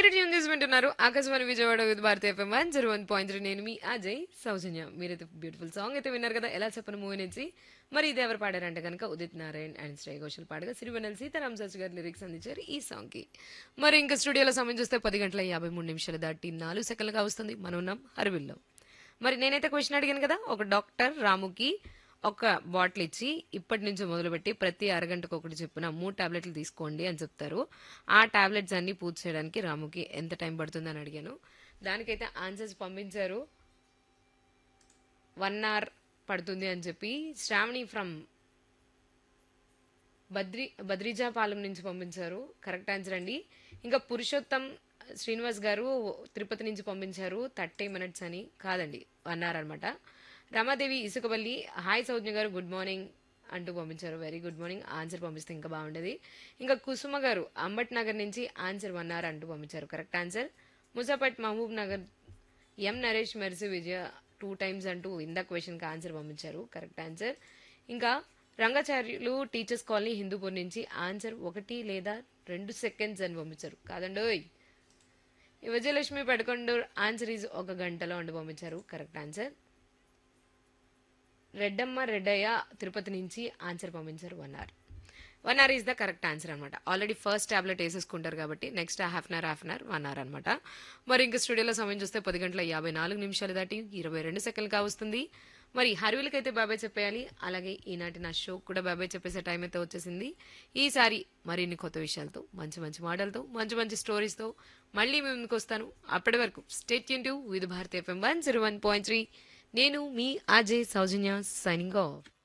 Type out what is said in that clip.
మీరు ట్యూన్ చేసి వింటున్నారు Akashvani Vijayawada with Bharati FM one zero one point three నేను మీ అజయ్ సౌజన్య మీరైతే బ్యూటిఫుల్ సాంగ్ అయితే విన్నారు కదా ఎలా చెప్పను మూవీ నుంచి మరి ఇది ఎవరు పాడారంటే కనుక ఉదిత్ నారాయణ్ అండ్ శ్రేయ ఘోషల్ పాడగా సిరివెన్నెల సీతారాం శాస్త్రి గారు లిరిక్స్ అందించారు ఈ సాంగ్కి మరి ఇంకా స్టూడియోలో సమయం చూస్తే పది గంటల యాభై మూడు నిమిషాలు దాటి నాలుగు సెకండ్లుగా వస్తుంది మనం ఉన్నాం హరివిల్లో మరి నేనైతే క్వశ్చన్ అడిగాను కదా ఒక డాక్టర్ రాముకి ఒక బాటిల్ ఇచ్చి ఇప్పటి నుంచి మొదలుపెట్టి ప్రతి అరగంటకు ఒకటి చెప్పిన మూడు టాబ్లెట్లు తీసుకోండి అని చెప్తారు ఆ టాబ్లెట్స్ అన్ని పూర్తి చేయడానికి రాముకి ఎంత టైం పడుతుంది అని అడిగాను దానికైతే ఆన్సర్స్ పంపించారు వన్ అవర్ పడుతుంది అని చెప్పి శ్రావణి ఫ్రమ్ బద్రి బద్రిజాపాలెం నుంచి పంపించారు కరెక్ట్ ఆన్సర్ అండి ఇంకా పురుషోత్తం శ్రీనివాస్ గారు తిరుపతి నుంచి పంపించారు థర్టీ మినిట్స్ అని కాదండి వన్ అవర్ అనమాట రమాదేవి ఇసుకబల్లి హాయ్ సౌజ్ఞ గారు గుడ్ మార్నింగ్ అంటూ పంపించారు వెరీ గుడ్ మార్నింగ్ ఆన్సర్ పంపిస్తే ఇంకా బాగుండేది ఇంకా కుసుమ గారు అంబట్ నగర్ నుంచి ఆన్సర్ వన్ అవర్ అంటూ పంపించారు correct answer Musapet Mahabubnagar M Naresh Mercy Vijaya two times అంటూ ఇందా క్వశ్చన్కి ఆన్సర్ పంపించారు కరెక్ట్ ఆన్సర్ ఇంకా రంగాచార్యులు టీచర్స్ కాలనీ హిందూపూర్ నుంచి ఆన్సర్ ఒకటి లేదా రెండు సెకండ్స్ అని పంపించారు కాదండోయ్ ఈ విజయలక్ష్మి పెడకొండు ఆన్సర్ ఈజ్ ఒక గంటలో అండి పంపించారు కరెక్ట్ ఆన్సర్ రెడ్డమ్మ రెడ్డయ్య తిరుపతి నుంచి ఆన్సర్ పంపించారు one hour one hour is the correct answer అనమాట ఆల్రెడీ ఫస్ట్ టాబ్లెట్ వేసేసుకుంటారు కాబట్టి next half an hour half an hour one hour అనమాట మరి ఇంకా స్టూడియోలో సమయం చూస్తే పది గంటల యాభై నాలుగు నిమిషాలు దాటి ఇరవై రెండు సెకండ్లు కావస్తుంది మరి హరివిలకైతే బాబాయ్ చెప్పేయాలి అలాగే ఈనాటి నా షో కూడా బాబాయ్ చెప్పేసే టైం అయితే వచ్చేసింది ఈసారి మరిన్ని కొత్త విషయాలతో మంచి మంచి మాటలతో మంచి మంచి స్టోరీస్తో మళ్ళీ మీ ముందుకు వస్తాను అప్పటి వరకు స్టేట్ యూన్ to with Bharati FM one zero one point three నేను మీ అజయ్ సౌజన్య సైనింగ్ ఆఫ్